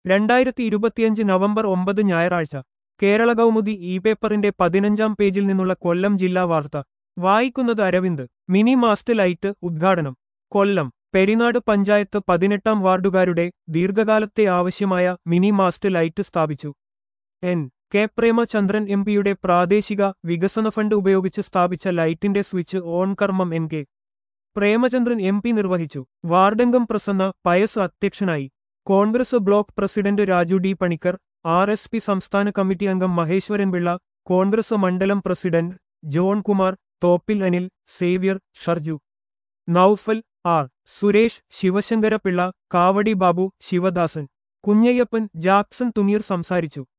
രണ്ടായിരത്തി ഇരുപത്തിയഞ്ച് നവംബർ ഒമ്പത് ഞായറാഴ്ച കേരള കൗമുദി ഇ പേപ്പറിന്റെ പതിനഞ്ചാം പേജിൽ നിന്നുള്ള കൊല്ലം ജില്ലാ വാർത്ത വായിക്കുന്നത് അരവിന്ദ് മിനി മാസ്റ്റ് ലൈറ്റ് ഉദ്ഘാടനം കൊല്ലം പെരിനാട് പഞ്ചായത്ത് പതിനെട്ടാം വാർഡുകാരുടെ ദീർഘകാലത്തെ ആവശ്യമായ മിനി മാസ്റ്റ് ലൈറ്റ് സ്ഥാപിച്ചു എൻ കെ പ്രേമചന്ദ്രൻ എം പിയുടെ പ്രാദേശിക വികസന ഫണ്ട് ഉപയോഗിച്ച് സ്ഥാപിച്ച ലൈറ്റിന്റെ സ്വിച്ച് ഓൺ കർമ്മം N K Premachandran M P നിർവഹിച്ചു വാർഡംഗം പ്രസന്ന പയസ് അധ്യക്ഷനായി Congress block president Raju D Panicker R S P സംസ്ഥാന കമ്മിറ്റി അംഗം മഹേശ്വരൻ പിള്ള കോൺഗ്രസ് മണ്ഡലം president John Kumar Thoppil Anil Xavier Sharju Noufal R Suresh Sivasankara Pillai Kavadi Babu Sivadasan Kunjayyappan Jackson Thumeer സംസാരിച്ചു